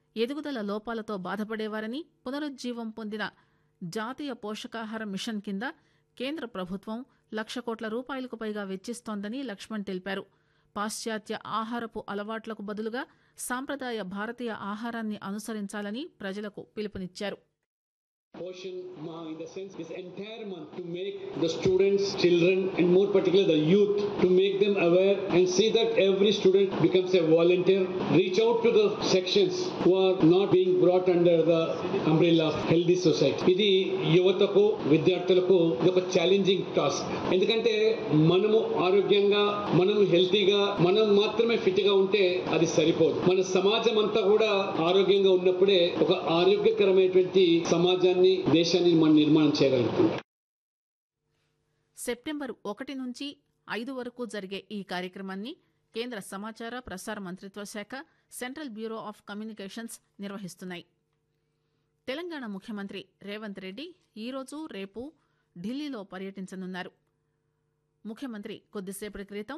ఎదుగుదల లోపాలతో బాధపడేవారని పునరుజ్జీవం పొందిన జాతీయ పోషకాహార మిషన్ కింద కేంద్ర ప్రభుత్వం లక్ష కోట్ల రూపాయలకు పైగా వెచ్చిస్తోందని లక్ష్మణ్ తెలిపారు పాశ్చాత్య ఆహారపు అలవాట్లకు బదులుగా సాంప్రదాయ భారతీయ ఆహారాన్ని అనుసరించాలని ప్రజలకు పిలుపునిచ్చారు Portion Ma in the sense this entire month to make the students, children, and more particularly the youth to make them aware and see that every student becomes a volunteer. Reach out to the sections who are not being brought under the umbrella of healthy society. ఇది యువతకు విద్యార్థులకు ఇది ఒక challenging task ఎందుకంటే మనము ఆరోగ్యంగా మనము హెల్తీగా మనం మాత్రమే ఫిట్ గా ఉంటే అది సరిపోదు మన సమాజం అంతా కూడా ఆరోగ్యంగా ఉన్నప్పుడే ఒక ఆరోగ్యకరమైనటువంటి సమాజాన్ని దేశాన్ని మనం నిర్మాణం చేయగలుగుతాం సెప్టెంబర్ ఒకటి నుంచి ఐదు వరకు జరిగే ఈ కార్యక్రమాన్ని కేంద్ర సమాచార ప్రసార మంత్రిత్వ శాఖ సెంట్రల్ బ్యూరో ఆఫ్ కమ్యూనికేషన్స్ నిర్వహిస్తున్నాయి తెలంగాణ ముఖ్యమంత్రి రేవంత్ రెడ్డి ఈరోజు రేపు ఢిల్లీలో పర్యటించనున్నారు ముఖ్యమంత్రి కొద్దిసేపటి క్రితం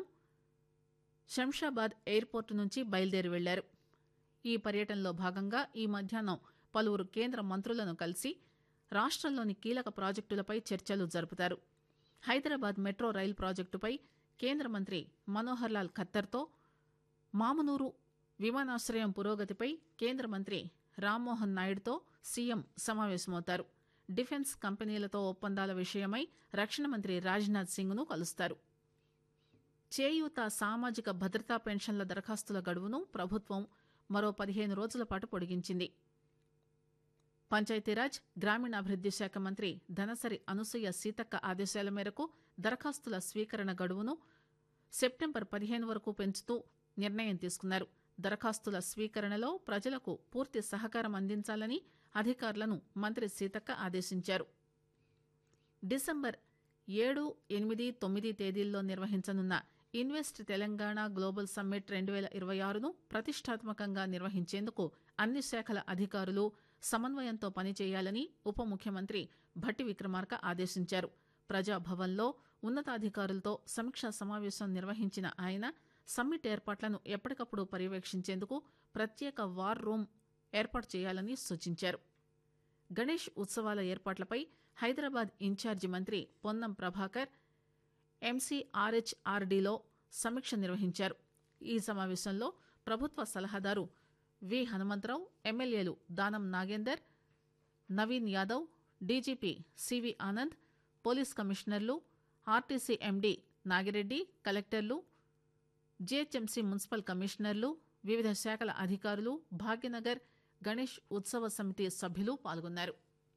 శంషాబాద్ ఎయిర్పోర్టు నుంచి బయలుదేరి వెళ్లారు ఈ పర్యటనలో భాగంగా ఈ మధ్యాహ్నం పలువురు కేంద్ర మంత్రులను కలిసి రాష్ట్రంలోని కీలక ప్రాజెక్టులపై చర్చలు జరుపుతారు హైదరాబాద్ మెట్రో రైలు ప్రాజెక్టుపై కేంద్ర మంత్రి మనోహర్ లాల్ ఖత్తర్తో మామునూరు విమానాశ్రయం పురోగతిపై కేంద్ర మంత్రి రామ్మోహన్ నాయుడుతో సీఎం సమావేశమవుతారు డిఫెన్స్ కంపెనీలతో ఒప్పందాల విషయమై రక్షణ మంత్రి రాజ్నాథ్ సింగ్ను కలుస్తారు చేయూత సామాజిక భద్రతా పెన్షన్ల దరఖాస్తుల గడువును ప్రభుత్వం మరో పదిహేను రోజుల పాటు పొడిగించింది పంచాయతీరాజ్ గ్రామీణాభివృద్ది శాఖ మంత్రి ధనసరి అనసూయ సీతక్క ఆదేశాల మేరకు దరఖాస్తుల స్వీకరణ గడువును సెప్టెంబర్ పదిహేను వరకు పెంచుతూ నిర్ణయం తీసుకున్నారు దరఖాస్తుల స్వీకరణలో ప్రజలకు పూర్తి సహకారం అందించాలని అధికారులను మంత్రి సీతక్క ఆదేశించారు డిసెంబర్ ఏడు ఎనిమిది తొమ్మిది తేదీల్లో నిర్వహించనున్న ఇన్వెస్ట్ తెలంగాణ గ్లోబల్ సమ్మిట్ రెండు వేల ఇరవై ఆరును ప్రతిష్టాత్మకంగా నిర్వహించేందుకు అన్ని శాఖల అధికారులు సమన్వయంతో పనిచేయాలని ఉప ముఖ్యమంత్రి భట్టి విక్రమార్క ఆదేశించారు ప్రజాభవన్లో ఉన్నతాధికారులతో సమీక్షా సమావేశం నిర్వహించిన ఆయన సమ్మిట్ ఏర్పాట్లను ఎప్పటికప్పుడు పర్యవేక్షించేందుకు ప్రత్యేక వార్ రూమ్ ఏర్పాటు చేయాలని సూచించారు గణేష్ ఉత్సవాల ఏర్పాట్లపై హైదరాబాద్ ఇన్ఛార్జి మంత్రి పొన్నం ప్రభాకర్ ఎంసీఆర్హెచ్ఆర్డీలో సమీక్ష నిర్వహించారు ఈ సమావేశంలో ప్రభుత్వ సలహాదారు వి హనుమంతరావు ఎమ్మెల్యేలు Danam Nagender Naveen Yadav DGP CV Anand police కమిషనర్లు ఆర్టీసీ ఎండీ నాగిరెడ్డి కలెక్టర్లు జీహెచ్ఎంసీ మున్సిపల్ కమిషనర్లు వివిధ శాఖల అధికారులు భాగ్యనగర్ గణేష్ ఉత్సవ సమితి సభ్యులు పాల్గొన్నారు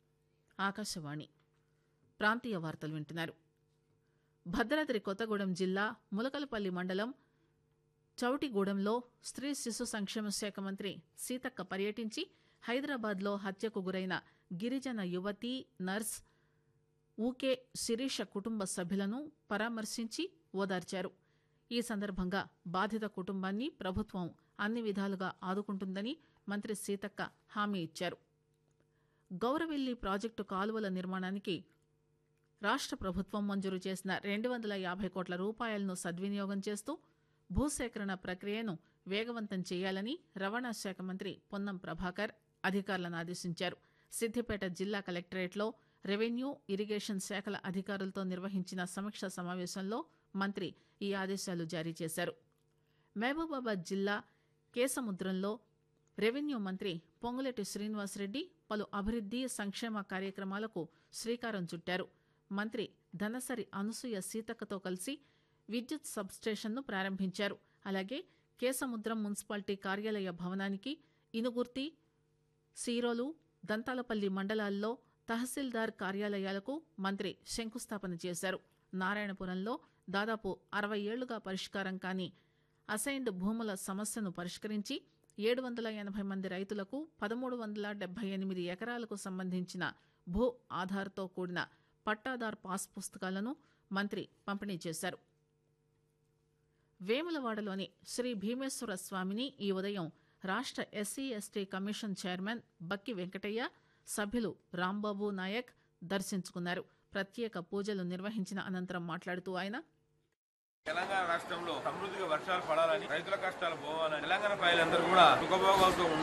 ఆకాశవాణి ప్రాంతీయ వార్తలు వింటున్నారు భద్రాద్రి కొత్తగూడెం జిల్లా ములకలపల్లి మండలం చౌటిగూడెంలో స్త్రీ శిశు సంక్షేమ శాఖ మంత్రి సీతక్క పర్యటించి హైదరాబాద్లో హత్యకు గురైన గిరిజన యువతి నర్స్ ఊకే శిరీష కుటుంబ సభ్యులను పరామర్శించి ఓదార్చారు ఈ సందర్భంగా బాధిత కుటుంబాన్ని ప్రభుత్వం అన్ని విధాలుగా ఆదుకుంటుందని మంత్రి సీతక్క హామీ ఇచ్చారు గౌరవెల్లి ప్రాజెక్టు కాలువల నిర్మాణానికి రాష్ట్ర ప్రభుత్వం మంజూరు చేసిన రెండు వందల యాభై కోట్ల రూపాయలను సద్వినియోగం చేస్తూ భూసేకరణ ప్రక్రియను వేగవంతం చేయాలని రవాణా శాఖ మంత్రి పొన్నం ప్రభాకర్ అధికారులను ఆదేశించారు సిద్దిపేట జిల్లా కలెక్టరేట్లో రెవెన్యూ ఇరిగేషన్ శాఖల అధికారులతో నిర్వహించిన సమీక్షా సమావేశంలో మంత్రి ఈ ఆదేశాలు జారీ చేశారు మహబూబాబాద్ జిల్లా కేసముద్రంలో రెవెన్యూ మంత్రి పొంగులేటి శ్రీనివాసరెడ్డి పలు అభివృద్ది సంక్షేమ కార్యక్రమాలకు శ్రీకారం చుట్టారు మంత్రి ధనసరి అనసూయ సీతక్కతో కలిసి విద్యుత్ సబ్స్టేషన్ను ప్రారంభించారు అలాగే కేసముద్రం మున్సిపాలిటీ కార్యాలయ భవనానికి ఇనుగుర్తి సీరోలు దంతాలపల్లి మండలాల్లో తహసీల్దార్ కార్యాలయాలకు మంత్రి శంకుస్థాపన చేశారు నారాయణపురంలో దాదాపు అరవై ఏళ్లుగా పరిష్కారం కాని అసైన్డ్ భూముల సమస్యను పరిష్కరించి ఏడు వందల ఎనభై మంది రైతులకు పదమూడు వందల డెబ్బై ఎనిమిది ఎకరాలకు సంబంధించిన భూ ఆధార్తో కూడిన పట్టాదార్ పాస్ పుస్తకాలను మంత్రి పంపిణీ చేశారు వేములవాడలోని శ్రీ భీమేశ్వర స్వామిని ఈ ఉదయం రాష్ట్ర SC ST commission chairman Bakki Venkataiah సభ్యులు రాంబాబు నాయక్ దర్శించుకున్నారు ప్రత్యేక పూజలు నిర్వహించిన అనంతరం మాట్లాడుతూ ఆయన తెలంగాణ రాష్ట్రంలో సమృద్ధిగా వర్షాలు పడాలని రైతుల కష్టాలు పోవాలని తెలంగాణ ప్రజలందరూ కూడా సుఖభోగాలతో